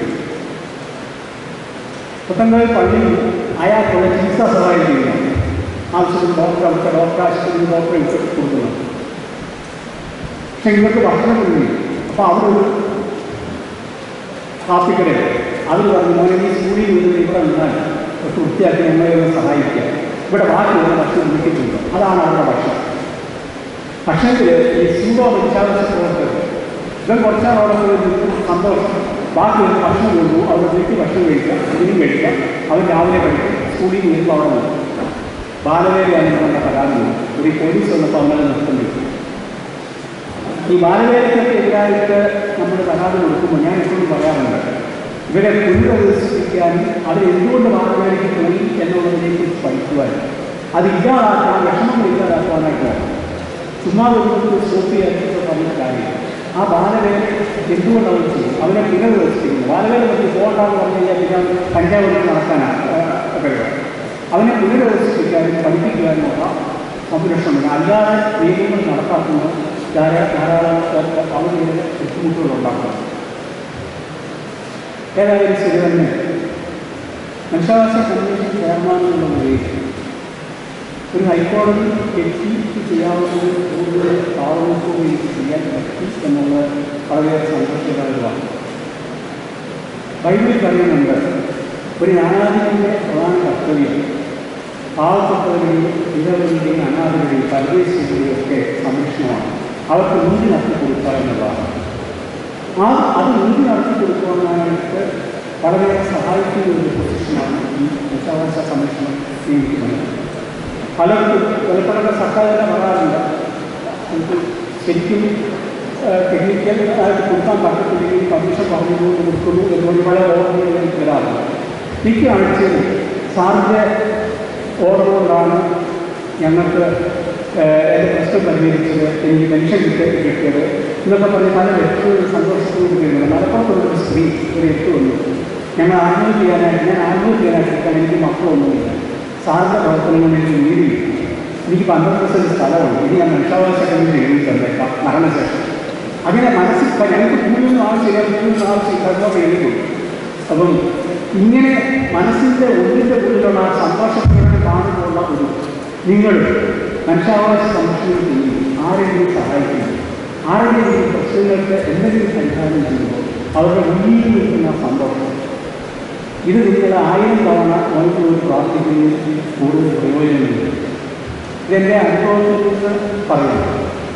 പുത്തൻകാവ് പള്ളിയിൽ അയാൾക്കുള്ള ചികിത്സാ സഹായം ചെയ്യുക ആവശ്യത്തിന് ഡോക്ടർ അവിടുത്തെ ഡോക്ടർ ആശുപത്രിയിൽ ഡോക്ടറെ വിട്ട് കൊടുക്കുന്നു പക്ഷെ ഇവർക്ക് ഭക്ഷണം കിട്ടുന്നില്ല അപ്പോൾ അവിടെ ഒരു കാപ്പിക്കട അവർ പറഞ്ഞു മോനെ നീ സ്കൂളിൽ നിന്ന് ഇവിടെ നിന്നാൽ കുറച്ച് വൃത്തിയാക്കി നമ്മളെ ഒന്ന് സഹായിക്കുക ഇവിടെ ബാക്കിയുള്ള ഭക്ഷണം വീട്ടിട്ടുണ്ട് അതാണ് അവരുടെ ഭക്ഷണം ഭക്ഷണത്തിൽ ഈ സൂഡോ വിദ്യാഭ്യാസ പ്രവർത്തകർ ഇവൻ കുറച്ചാൽ അവിടെ പോയി നിൽക്കും സന്തോഷം ബാക്കി ഒരു ഭക്ഷണം കൊണ്ടു അവിടെ വീട്ടിൽ ഭക്ഷണം കഴിക്കുക ഇതിനും കഴിക്കുക അവൻ രാവിലെ പഠിക്കും സ്കൂളിൽ നിന്ന് വരുമ്പോൾ അവിടെ നിൽക്കും ബാലവേലയാണ് നമ്മുടെ പരാതി ഒരു പോലീസ് വന്നപ്പോൾ അങ്ങനെ നിർത്തുന്നില്ല ഈ ബാലവേലയ്ക്കൊക്കെ എതിരായിട്ട് നമ്മൾ പരാതി കൊടുക്കുമ്പോൾ ഞാൻ എപ്പോഴും പറയാറുണ്ട് ഇവരെ പുനരധിവസിപ്പിക്കാനും അത് എന്തുകൊണ്ട് ബാലവേലയ്ക്ക് പോയി എന്നുള്ളതിനെക്കുറിച്ച് പഠിക്കുവാനും അത് ഇല്ലാതാക്കാൻ വിഷമങ്ങൾ ഇല്ലാതാക്കുവാനായിട്ട് വേണം ചുമ്മാ ഒരു സ്റ്റോപ്പ് ചെയ്യാൻ പറഞ്ഞ കാര്യം ആ ബാലവേല എന്തുകൊണ്ട് അവർ ചെയ്യും അവനെ പുനരധിവസിപ്പിക്കുന്നു ബാലവേല പറ്റി പോകണ്ടെന്ന് പറഞ്ഞു കഴിഞ്ഞാൽ പിന്നെ അവൻ പഞ്ചായത്തിൽ നടക്കാനാണ് പരിപാടി അവനെ പുനരധിവസിപ്പിക്കാനും പഠിപ്പിക്കുവാനുമുള്ള സംരക്ഷണം അല്ലാതെ നിയമങ്ങൾ നടപ്പാക്കുമ്പോൾ ധാരാളം ധാരാളം അവരുടെ ബുദ്ധിമുട്ടുകൾ ഉണ്ടാക്കും ഏതായാലും ശരി തന്നെ മനുഷ്യാവകാശ കമ്മീഷൻ ചെയർമാൻ എന്നുള്ള നിലയിൽ ഒരു ഹൈക്കോടതി എത്തി ചെയ്യാവുന്നത് കൂടുതൽ പാവങ്ങൾക്ക് എനിക്ക് ചെയ്യാൻ പറ്റി എന്നുള്ളത് വളരെ സന്തോഷകരമാണ് ബൈബിളിൽ പറയുന്നുണ്ട് ഒരു ന്യായാധിപന്റെ പ്രധാന കർത്തവ്യം പാവപ്പെട്ടവരുടെയും വിധവരുടെയും അനാഥരുടെയും പരദേശികളുടെയും ഒക്കെ സംരക്ഷണമാണ് അവർക്ക് നീതി നടത്തി കൊടുക്കുക എന്നുള്ളതാണ് ആ അത് നീതി നടത്തി കൊടുക്കുവാനായിട്ട് വളരെ സഹായിക്കുന്ന ഒരു പൊസിഷനാണ് ഈ ദശാവകാശ സംരക്ഷണം നിയമിക്കുന്നത് പലർക്കും പലപ്പോഴൊക്കെ സർക്കാർ തന്നെ പറയാറുണ്ട് നമുക്ക് ശരിക്കും ടെക്നിക്കൽ ആയിട്ട് കൊടുക്കാൻ പറ്റത്തില്ലെങ്കിൽ കമ്മീഷൻ പറഞ്ഞു കൊടുക്കുന്നു എന്നുകൊണ്ട് പല ഓർഡറുകൾ എനിക്ക് വരാറുണ്ട് മിക്ക ആഴ്ചയിൽ സാറിൻ്റെ ഓർഡർ കൊണ്ടാണ് ഞങ്ങൾക്ക് ഏഹ്, എൻ്റെ പ്രശ്നം പരിഹരിച്ചത് എനിക്ക് പെൻഷൻ കിട്ടി കിട്ടിയത് എന്നൊക്കെ പറഞ്ഞ് പല വ്യക്തികളും സന്തോഷത്തോട് കിട്ടുന്നുണ്ട് മലപ്പുറത്തുള്ളൊരു സ്ത്രീ ഒരു എട്ട് വന്നു ഞങ്ങൾ ആത്മഹത്യ ചെയ്യാനായിട്ട് ഞാൻ ആത്മഹത്യ ചെയ്യാനായിട്ട് എടുക്കാൻ എനിക്ക് മക്കളൊന്നുമില്ല സാറിൻ്റെ പ്രവർത്തനങ്ങൾ എനിക്ക് നീതി കിട്ടി എനിക്ക് പന്ത്രണ്ട് സെൻറ്റ് സ്ഥലമുണ്ട് ഇനി ഞാൻ മനുഷ്യാവകാശ കമ്മിറ്റി എഴുതി തന്നേക്കാം മരണശേഷം അങ്ങനെ മനസ്സിൽ ഇപ്പം ഞങ്ങൾക്ക് ഭൂമിയൊന്നും ആവശ്യമില്ല ഭൂമിയൊന്നും ആവശ്യമില്ല എന്നൊക്കെ എഴുതിക്കൊള്ളു അപ്പം ഇങ്ങനെ മനസ്സിൻ്റെ ഉള്ളിൻ്റെ ഉള്ളിലുള്ള ആ സന്തോഷപ്രകടനം കാണുമ്പോഴുള്ള ഒരു നിങ്ങൾ മനുഷ്യാവകാശ സംരക്ഷണം ചെയ്യും ആരെങ്കിലും സഹായിക്കുന്നു ആരെങ്കിലും ഈ പ്രശ്നങ്ങൾക്ക് എന്തെങ്കിലും പരിഹാരം ചെയ്യുമ്പോൾ അവരുടെ മുന്നിൽ നിൽക്കുന്ന ആ സന്തോഷം ഇത് നിങ്ങൾ ആയിരം തവണ നമുക്ക് വേണ്ടി പ്രാർത്ഥിക്കുന്നതിൽ കൂടുതൽ പ്രയോജനമില്ല ഇതെൻ്റെ അനുഭവത്തിൽ നിന്ന് പറയുന്നു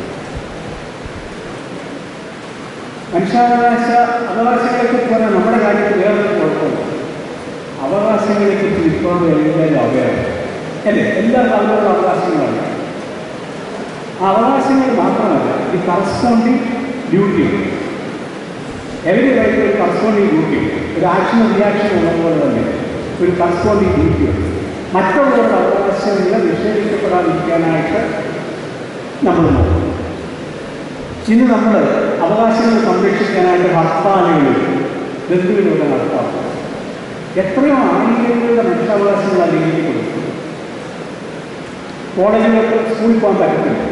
മനുഷ്യാവകാശ അവകാശങ്ങളെക്കുറിച്ച് പറഞ്ഞാൽ നമ്മുടെ കാര്യത്തിൽ വേറെ കുഴപ്പമില്ല അവകാശങ്ങളെക്കുറിച്ച് ഇപ്പോൾ എല്ലാവരും അവയാണ് അല്ലേ എല്ലാ ആളുകളും അവകാശങ്ങളാണ് ആ അവകാശങ്ങൾ മാത്രമല്ല ഈ കറസ്പോണ്ടിങ് ഡ്യൂട്ടി എവരി റൈറ്റ് ഒരു കറസ്പോണ്ടിങ് ഡ്യൂട്ടി ഒരു ആക്ഷൻ റിയാക്ഷൻ ഉള്ളതുപോലെ തന്നെ ഒരു കറസ്പോണ്ടിങ് ഡ്യൂട്ടി മറ്റുള്ളവരുടെ അവകാശങ്ങൾ നിഷേധിക്കപ്പെടാതിരിക്കാനായിട്ട് നമ്മൾ നോക്കും ഇന്ന് നമ്മൾ അവകാശങ്ങൾ സംരക്ഷിക്കാനായിട്ട് ഹർത്താലുകൾ ബന്ധുവിലൂടെ നടത്താം എത്രയോ ആയിരങ്ങളുടെ മനുഷ്യാവകാശങ്ങൾ അല്ലെങ്കിൽ കൊടുക്കും കോളേജുകൾക്ക് സ്കൂളിൽ പോകാൻ പറ്റത്തില്ല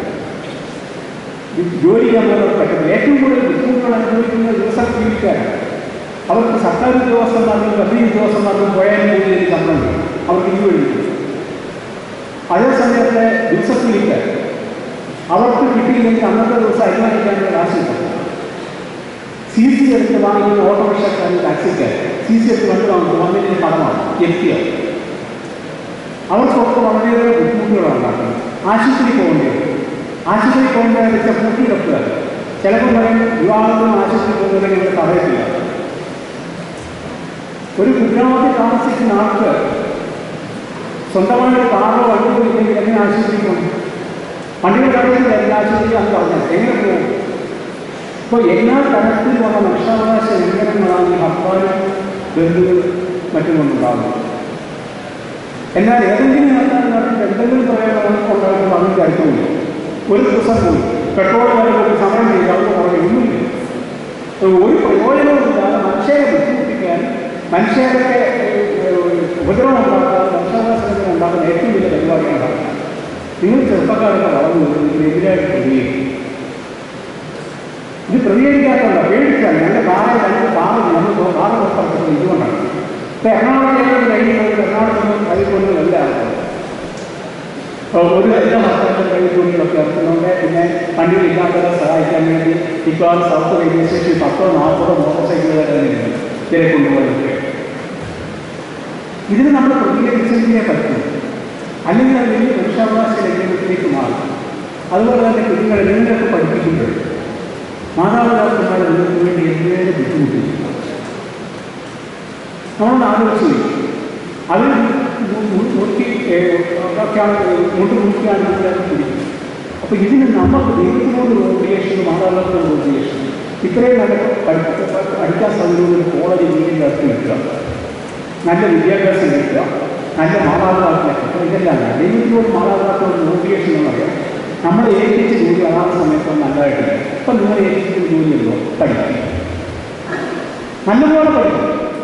ജോലി ചെയ്യാൻ പോകുന്നത് പറ്റത്തില്ല ഏറ്റവും കൂടുതൽ ബുദ്ധിമുട്ടുകൾ അനുഭവിക്കുന്ന ദിവസം ജീവിക്കാരാണ് അവർക്ക് സർക്കാർ ഉദ്യോഗസ്ഥന്മാർക്കും കമ്പനി ഉദ്യോഗസ്ഥന്മാർക്കും പോയാലും കൂടുതൽ ശമ്പളം കിട്ടും. അവർക്ക് ലീവ് എഴുതി അതേ സമയത്ത് ദിവസക്കൂലിക്കാർ അവർക്ക് കിട്ടിയില്ലെങ്കിൽ അന്നത്തെ ദിവസം അഭിമാനിക്കാനുള്ള കാശില്ല സി സി എടുത്ത് വാങ്ങിക്കുന്ന ഓട്ടോറിക്ഷക്കാർ ടാക്സിക്കാർ സി സി എടുത്ത് വണ്ടി വാങ്ങുന്നത് വന്നതിന് പണമാണ് എത്തിയാണ് അവർക്കൊക്കെ വളരെയേറെ ബുദ്ധിമുട്ടുകളാണ് ഉണ്ടാക്കുന്നത് ആശുപത്രി പോകേണ്ടി വരും ആശുപത്രി പോകേണ്ടത് വെച്ചാൽ പൂട്ടിയിടക്കുക ചിലപ്പോൾ പറയും വിവാഹത്തിനും ആശുപത്രി പോകുന്നതിന് ഇവിടെ തടയത്തില്ല ഒരു കുഗ്രാമത്തിൽ താമസിക്കുന്ന ആൾക്ക് സ്വന്തമായിട്ട് കാറോ വണ്ടിയോ ഇല്ലെങ്കിൽ എങ്ങനെ ആശുപത്രിക്ക് പോകും വണ്ടിയുടെ തടയത്തില്ല എല്ലാ ആശുപത്രി അത് പറഞ്ഞാൽ എങ്ങനെ പോകും ഇപ്പോൾ എല്ലാ തരത്തിലുള്ള മനുഷ്യാവകാശ ലംഘനങ്ങളാണ് ഈ ഹർത്താലും ബന്ധുവും മറ്റും കൊണ്ടുണ്ടാകുന്നത് എന്നാൽ ഏതെങ്കിലും ഹർത്താൽ നടത്തി എന്തെങ്കിലും പ്രയോജനം ഉണ്ടാകുമ്പോൾ അതിന് കാര്യമില്ല ഒരു ദിവസം പോയി പെട്രോൾ വില കൂടി സമരം ചെയ്ത് അവർക്ക് പുറകെ ഒന്നുമില്ല അത് ഒരു പ്രയോജനവുമില്ലാതെ മനുഷ്യരെ ബുദ്ധിമുട്ടിക്കാൻ മനുഷ്യരെ ഉപദ്രവം ഉണ്ടാക്കാതെ മനുഷ്യാവകാശങ്ങൾ ഉണ്ടാക്കുന്ന ഏറ്റവും വലിയ പരിപാടിയാണ് നടക്കുന്നത് നിങ്ങൾ ചെറുപ്പക്കാരൊക്കെ വളർന്നു വരും ഇതിനെതിരായിട്ട് പ്രതികരിക്കും ഇത് പ്രതികരിക്കാത്തല്ല പേടിച്ചാണ് ഞങ്ങളുടെ കാറ് രണ്ട് കാറ് നമ്മൾ കാറ് പുറത്തിറക്കുന്നത് ഇതുകൊണ്ടാണ് ഇപ്പം എറണാകുളത്തേക്ക് കഴിയുന്നത് എറണാകുളത്തൊന്നും കഴിക്കൊന്നുമല്ല ഒരു എല്ലാ മക്കളും കഴിച്ചുകൊണ്ടൊക്കെ ഇറക്കുന്നുണ്ട് പിന്നെ വണ്ടിയില്ലാത്തവരെ സഹായിക്കാൻ വേണ്ടി ഇപ്പോൾ സൗത്ത് റെയിൽവേ സ്റ്റേഷനിൽ പത്തോ നാൽപ്പതോ മോട്ടോർ സൈക്കിളുകാരുണ്ട് ഇവരെ കൊണ്ടുപോകാനൊക്കെ ഇതിന് നമ്മൾ പ്രതികരിച്ചെങ്കിലേ പറ്റും അല്ലെങ്കിൽ അത് വലിയ മനുഷ്യാവകാശ ലംഘനത്തിലേക്ക് മാറും അതുപോലെ തന്നെ കുഞ്ഞുങ്ങളെ നിങ്ങളൊക്കെ പഠിപ്പിക്കുമ്പോൾ മാതാപിതാക്കന്മാർ നിങ്ങൾക്ക് വേണ്ടി എന്തിനേറെ ബുദ്ധിമുട്ടില്ല നമ്മളൊന്ന് ആലോചിച്ച് നോക്കി അത് മുറുക്കി ഒക്കെയാണ് മുട്ട് മുറുക്കിയാണ് ഇതിനകത്ത് പിടിക്കും അപ്പോൾ ഇതിന് നമുക്ക് ദൈവത്തിനോട് ഓബ്ലിയേഷൻ മാതാപിതാക്കളോട് ഓബ്ലിയേഷൻ ഇത്രയും നല്ല പഠിക്ക പഠിക്കാൻ സൗകര്യമുള്ള കോളേജ് വീടിൻ്റെ അടുത്ത് കിട്ടുക നല്ല വിദ്യാഭ്യാസം കിട്ടുക നല്ല മാതാപിതാക്കളെ കിട്ടുക ഇതെല്ലാം ദൈവത്തിനോട് മാതാപിതാക്കളോട് ഓബ്ലിയേഷൻ എന്നറിയാം നമ്മൾ ഏൽപ്പിച്ച ജോലി അതാത് സമയത്ത് നല്ലതായിട്ടില്ല ഇപ്പം നിങ്ങൾ ഏൽപ്പിച്ച ജോലിയല്ലോ പഠിക്കും നല്ലപോലെ പഠിക്കും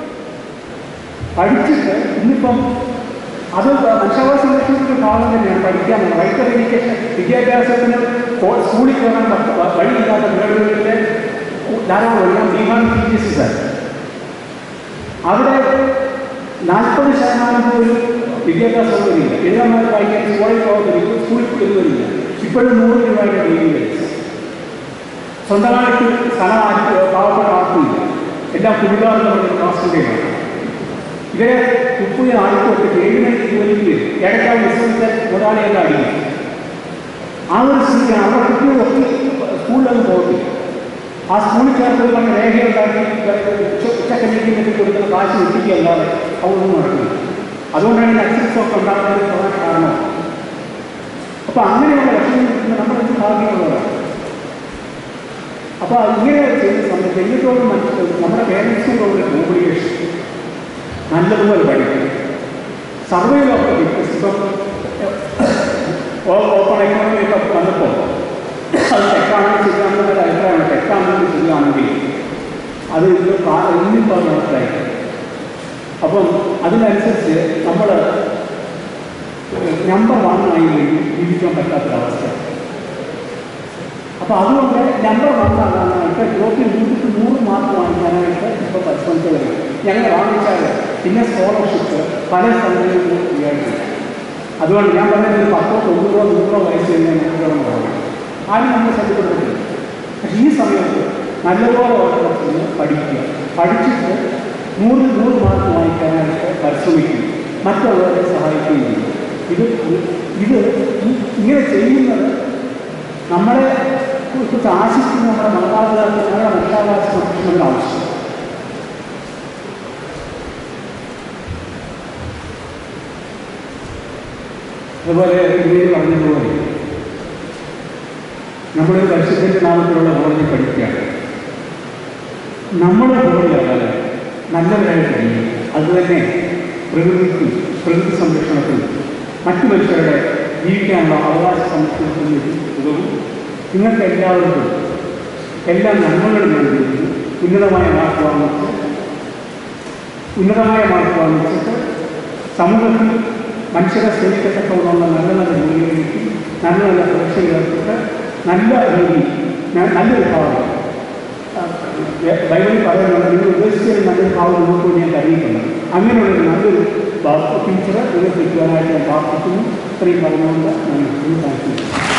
പഠിച്ചിട്ട് ഇന്നിപ്പം അത് മനുഷ്യാവകാശ സംരക്ഷണത്തിൻ്റെ ഭാഗം തന്നെയാണ് പഠിക്കാനുള്ള റൈറ്റ് ഓഫ് എഡ്യൂക്കേഷൻ വിദ്യാഭ്യാസത്തിന് കോ- സ്കൂളിൽ കയറാൻ പറ്റ- വഴിയില്ലാത്ത വീടുകളിലെ ധാരാളം എല്ലാം Bihar P G C sir അവിടെ നാൽപ്പത് ശതമാനം പോലും വിദ്യാഭ്യാസ സൗകര്യമില്ല എഴുതാൻ വായിക്കാൻ സ്കൂളിൽ പോകത്തില്ല സ്കൂളിൽ എഴുതുന്നില്ല ഇപ്പോഴും നൂറ് രൂപയുടെ ഡിഗ്രി സ്വന്തമായിട്ട് സ്ഥലം ആർക്ക് പാവപ്പെട്ട ആർക്കുമില്ല എല്ലാം കുടികാരെന്ന് പറഞ്ഞ കാസ്റ്റുകയാണ് ഇവരെ മുപ്പത് ആൾക്കൊക്കെ ഏഴ് മണിക്ക് ജോലിക്ക് വരും ഇടയ്ക്കാവ് വിശ്രമിച്ചാൽ മുതലാളിയെല്ലാം അടിക്കും ആ ഒരു സ്ഥിതിയാണ് അവിടെ കുട്ടികളൊക്കെ സ്കൂളിലൊന്നും പോകത്തില്ല ആ സ്കൂളിൽ ചേർത്ത് പറഞ്ഞ രേഖയുണ്ടാക്കി ഉച്ചക്കഞ്ഞിക്ക് കൊടുക്കുന്ന കാശ് എത്തിക്കുകയല്ലാതെ അതൊന്നും നടക്കില്ല അതുകൊണ്ടാണ് ഈ അക്സസ് ഒക്കെ ഉണ്ടാകുന്നതിന് പ്രധാന കാരണം അപ്പോൾ അങ്ങനെയുള്ള ലക്ഷണം കിട്ടുന്ന നമ്മൾ എന്ത് ഭാഗ്യമുള്ളവരാണ് അപ്പോൾ ഇങ്ങനെ ചെയ്യുന്ന സമയത്ത് എന്നിട്ടോടും മറ്റു നമ്മുടെ പേരൻസിനോടുള്ള കോമ്പിനേഷൻ നല്ലതുപോലെ പഠിക്കണം സർവേയിലൊക്കെ ഇപ്പം ഓപ്പൺ എക്കോണമി ഒക്കെ വന്നപ്പോൾ അത് തെറ്റാണെങ്കിൽ ശരിയാണെന്ന് ഒരു അഭിപ്രായമാണ് തെറ്റാണെങ്കിൽ ശരിയാണെങ്കിൽ അത് ഇത് ഇന്നിപ്പോൾ മനസ്സിലായി അപ്പം അതിനനുസരിച്ച് നമ്മൾ നമ്പർ വൺ ആയില്ലെങ്കിൽ ജീവിക്കാൻ പറ്റാത്തൊരവസ്ഥ അപ്പോൾ അതുകൊണ്ട് നമ്പർ വൺ ആകാനായിട്ട് ഗ്രോത്തിൽ നൂറ്റി നൂറ് മാർക്ക് വാങ്ങിക്കാനായിട്ട് ഇപ്പോൾ പരിശ്രമിച്ചു വരും ഞങ്ങൾ വാങ്ങിച്ചാൽ പിന്നെ സ്കോളർഷിപ്പ് പല സ്ഥലങ്ങളിലും ഉപയോഗിക്കില്ല അതുകൊണ്ട് ഞാൻ പറയുന്നത് ഒരു പത്തോ തൊണ്ണൂറോ നൂറോ വയസ്സ് കഴിഞ്ഞാൽ ഞങ്ങളുടെ പോകണം ആരും നമ്മൾ ശ്രദ്ധപ്പെടുത്തില്ല പക്ഷേ ഈ സമയത്ത് നല്ലപോലെ ഓട്ടത്തിന് പഠിക്കുക പഠിച്ചിട്ട് നൂറ് നൂറ് മാർക്ക് വാങ്ങിക്കാനായിട്ട് പരിശ്രമിക്കും മറ്റുള്ളവരെ സഹായിക്കുകയും ചെയ്യും ഇത് ഇത് ഈ- ഇങ്ങനെ ചെയ്യുന്നത് നമ്മളെ കുറിച്ച് ആശിക്കുന്ന നമ്മുടെ മാതാപിതാക്കൾ ഞങ്ങളുടെ മനുഷ്യാവകാശ സംരക്ഷണത്തിന് ആവശ്യം അതുപോലെ ഇങ്ങനെ പറഞ്ഞതുപോലെ നമ്മളൊരു പരിശുദ്ധൻ്റെ നാമത്തിലുള്ള കോളേജിൽ പഠിക്കുകയാണ് നമ്മുടെ കോളേജാകാതെ നല്ലവരായിട്ട് കഴിയും അതുതന്നെ പ്രകൃതിക്കും പ്രകൃതി സംരക്ഷണത്തിനും മറ്റു മനുഷ്യരുടെ ജീവിക്കാനുള്ള അവകാശ സംരക്ഷണത്തിനും ഉതവും നിങ്ങൾക്ക് എല്ലാവർക്കും എല്ലാ നന്മകളും നൽകുന്നു ഉന്നതമായ മാർക്ക് വാങ്ങിച്ച് ഉന്നതമായ മാർക്ക് വാങ്ങിച്ചിട്ട് സമൂഹത്തിൽ മനുഷ്യരെ സേവിക്കത്തക്കവണ്ണമുള്ള നല്ല നല്ല ജോലികളിലേക്ക് നല്ല നല്ല പരീക്ഷയിൽ ഏർപ്പെട്ട് നല്ല ജോലി ന- നല്ലൊരു ഭാവം ആ, ഏ- ബൈബിളിൽ പറയുന്നുണ്ട് നിങ്ങൾ ഉദ്ദേശിച്ചൊരു നല്ലൊരു ഭാവം നിങ്ങൾക്ക് വേണ്ടി ഞാൻ കരുതിയിട്ടുണ്ട് അങ്ങനെയുള്ളൊരു നല്ലൊരു ഭാ- ടീച്ചറെ നിങ്ങൾക്ക് കിട്ടുവാനായിട്ട് ഞാൻ പ്രാർത്ഥിക്കുന്നു ഇത്രയും പറഞ്ഞുകൊണ്ട് ഞാൻ താങ്ക് യു